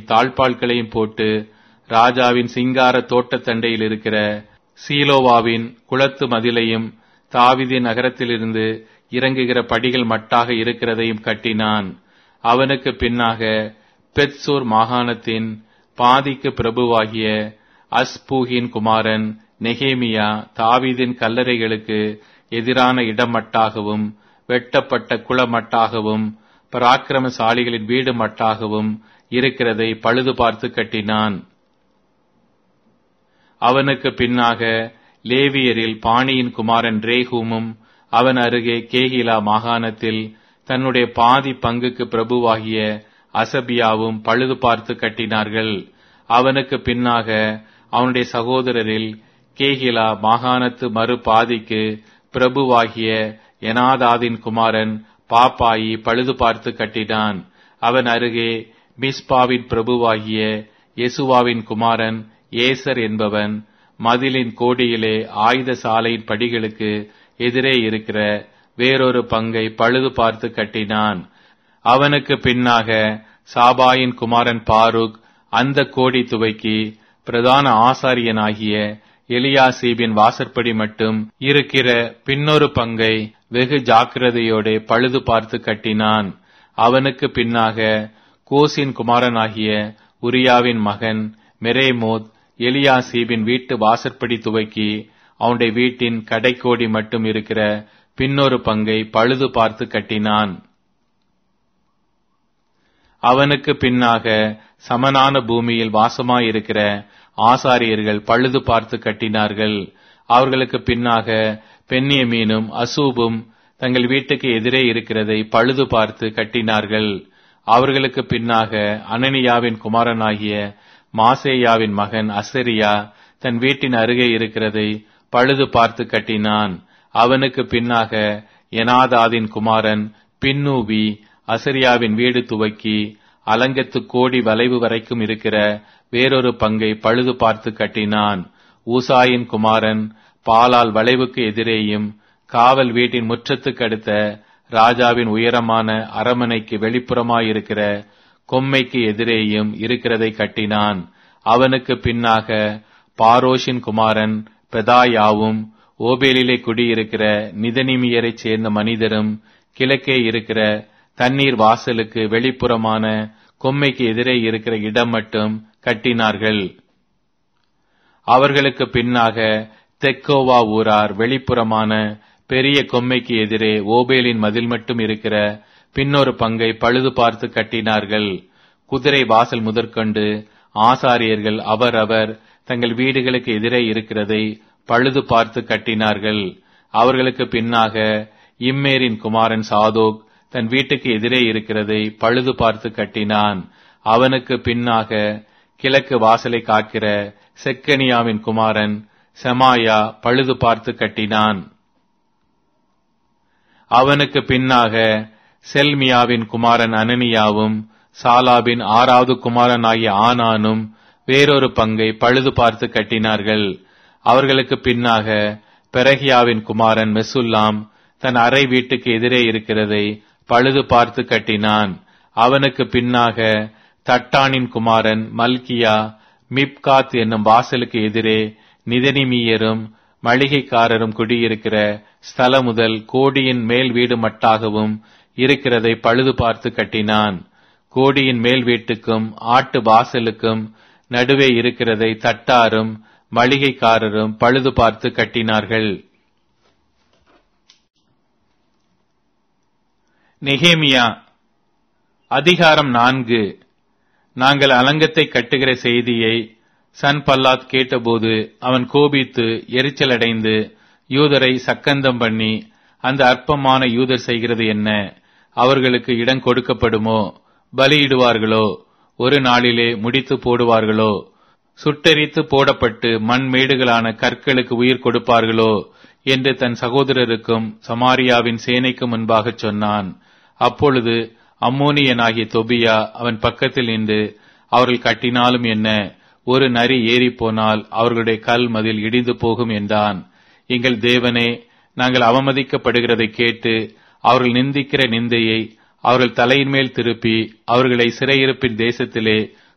தாழ்பாள்களையும் போட்டு ராஜாவின் சிங்கார தோட்டத்தண்டையில் இருக்கிற சீலோவாவின் குளத்து மதிலையும் தாவிதின் நகரத்திலிருந்து இறங்குகிற படிகள் மட்டாக இருக்கிறதையும் கட்டினான் அவனுக்கு பின்னாக பெத்சூர் மாகாணத்தின் பாதிக்கு பிரபுவாகிய அஸ்பூகின் குமாரன் நெகேமியா தாவீதின் கல்லறைகளுக்கு எதிரான இடமட்டாகவும் வெட்டப்பட்ட குளமட்டாகவும் பராக்கிரமசாலிகளின் வீடு மட்டாகவும் இருக்கிறதை பழுது பார்த்து கட்டினான் அவனுக்கு பின்னாக லேவியரில் பாணியின் குமாரன் ரேகூமும் அவன் அருகே கேகிலா மாகாணத்தில் தன்னுடைய பாதி பங்குக்கு பிரபுவாகிய அசபியாவும் பழுது பார்த்து கட்டினார்கள் அவனுக்கு பின்னாக அவனுடைய சகோதரரில் கேகிலா மாகாணத்து மறு பாதிக்கு பிரபுவாகிய எனாதாதின் குமாரன் பாப்பாயி பழுது பார்த்து கட்டினான் அவன் அருகே மிஸ்பாவின் பிரபுவாகிய யெசுவாவின் குமாரன் ஏசர் என்பவன் மதிலின் கோடியிலே ஆயுத சாலையின் படிகளுக்கு எதிரே இருக்கிற வேறொரு பங்கை பழுது பார்த்து கட்டினான் அவனுக்கு பின்னாக சாபாயின் குமாரன் பாருக் அந்த கோடி துவைக்கி பிரதான ஆசாரியனாகிய எலியாசீபின் வாசற்படி மட்டும் இருக்கிற பின்னொரு பங்கை வெகு ஜாக்கிரதையோடு பழுது பார்த்து கட்டினான் அவனுக்கு பின்னாக கோசின் குமாரனாகிய உரியாவின் மகன் மெரேமோத் எலியாசீபின் வீட்டு வாசற்படி துவக்கி அவனுடைய வீட்டின் கடைக்கோடி மட்டும் இருக்கிற பின்னொரு பங்கை பழுது பார்த்து கட்டினான் அவனுக்கு பின்னாக சமனான பூமியில் வாசமாயிருக்கிற ஆசாரியர்கள் பழுது பார்த்து கட்டினார்கள் அவர்களுக்கு பின்னாக பெண்ணியமீனும் அசூபும் தங்கள் வீட்டுக்கு எதிரே இருக்கிறதை பழுது பார்த்து கட்டினார்கள் அவர்களுக்கு பின்னாக அனனியாவின் குமாரனாகிய மாசேயாவின் மகன் அசரியா தன் வீட்டின் அருகே இருக்கிறதை பழுது பார்த்து கட்டினான் அவனுக்கு பின்னாக எனாதாதின் குமாரன் பின்னூவி அசரியாவின் வீடு துவக்கி அலங்கத்து கோடி வளைவு வரைக்கும் இருக்கிற வேறொரு பங்கை பழுது பார்த்து கட்டினான் ஊசாயின் குமாரன் பாலால் வளைவுக்கு எதிரேயும் காவல் வீட்டின் முற்றத்துக்கு அடுத்த ராஜாவின் உயரமான அரமனைக்கு வெளிப்புறமாயிருக்கிற கொம்மைக்கு எதிரேயும் இருக்கிறதை கட்டினான் அவனுக்கு பின்னாக பாரோஷின் குமாரன் பெதாயாவும் ஓபேலிலே குடியிருக்கிற நிதனிமியரைச் சேர்ந்த மனிதரும் கிழக்கே இருக்கிற தண்ணீர் வாசலுக்கு வெளிப்புறமான கொம்மைக்கு எதிரே இருக்கிற இடம் மட்டும் கட்டினார்கள் அவர்களுக்கு பின்னாக தெக்கோவா ஊரார் வெளிப்புறமான பெரிய கொம்மைக்கு எதிரே ஓபேலின் மதில் மட்டும் இருக்கிற பின்னொரு பங்கை பழுது பார்த்து கட்டினார்கள் குதிரை வாசல் முதற்கொண்டு ஆசாரியர்கள் அவரவர் தங்கள் வீடுகளுக்கு எதிரே இருக்கிறதை பழுது பார்த்து கட்டினார்கள் அவர்களுக்கு பின்னாக இம்மேரின் குமாரன் சாதோக் தன் வீட்டுக்கு எதிரே இருக்கிறதை பழுது பார்த்து கட்டினான் அவனுக்கு பின்னாக கிழக்கு வாசலை காக்கிற செக்கனியாவின் குமாரன் செமாயா பழுது பார்த்து கட்டினான் அவனுக்கு பின்னாக செல்மியாவின் குமாரன் அனனியாவும் சாலாபின் ஆறாவது குமாரன் ஆகிய ஆனானும் வேறொரு பங்கை பழுது பார்த்து கட்டினார்கள் அவர்களுக்கு பின்னாக பெரகியாவின் குமாரன் மெசுல்லாம் தன் அறை வீட்டுக்கு எதிரே இருக்கிறதை பழுது பார்த்து கட்டினான் அவனுக்கு பின்னாக தட்டானின் குமாரன் மல்கியா மிப்காத் என்னும் வாசலுக்கு எதிரே நிதனிமீயரும் மளிகைக்காரரும் குடியிருக்கிற ஸ்தல முதல் கோடியின் மேல் வீடு மட்டாகவும் இருக்கிறதை பழுது பார்த்து கட்டினான் கோடியின் மேல் வீட்டுக்கும் ஆட்டு வாசலுக்கும் நடுவே இருக்கிறதை தட்டாரும் மளிகைக்காரரும் பழுது பார்த்து கட்டினார்கள் நெகேமியா அதிகாரம் நான்கு நாங்கள் அலங்கத்தை கட்டுகிற செய்தியை சன்பல்லாத் கேட்டபோது அவன் கோபித்து எரிச்சலடைந்து யூதரை சக்கந்தம் பண்ணி அந்த அற்பமான யூதர் செய்கிறது என்ன அவர்களுக்கு இடம் கொடுக்கப்படுமோ பலியிடுவார்களோ ஒரு நாளிலே முடித்து போடுவார்களோ சுட்டெரித்து போடப்பட்டு மண் மேடுகளான கற்களுக்கு உயிர் கொடுப்பார்களோ என்று தன் சகோதரருக்கும் சமாரியாவின் சேனைக்கு முன்பாக சொன்னான் அப்பொழுது அம்மோனியனாகிய தொபியா அவன் பக்கத்தில் நின்று அவர்கள் கட்டினாலும் என்ன ஒரு நரி ஏறி போனால் அவர்களுடைய கல் மதில் இடிந்து போகும் என்றான் எங்கள் தேவனே நாங்கள் அவமதிக்கப்படுகிறதை கேட்டு அவர்கள் நிந்திக்கிற நிந்தையை அவர்கள் தலையின் மேல் திருப்பி அவர்களை சிறையிருப்பின் தேசத்திலே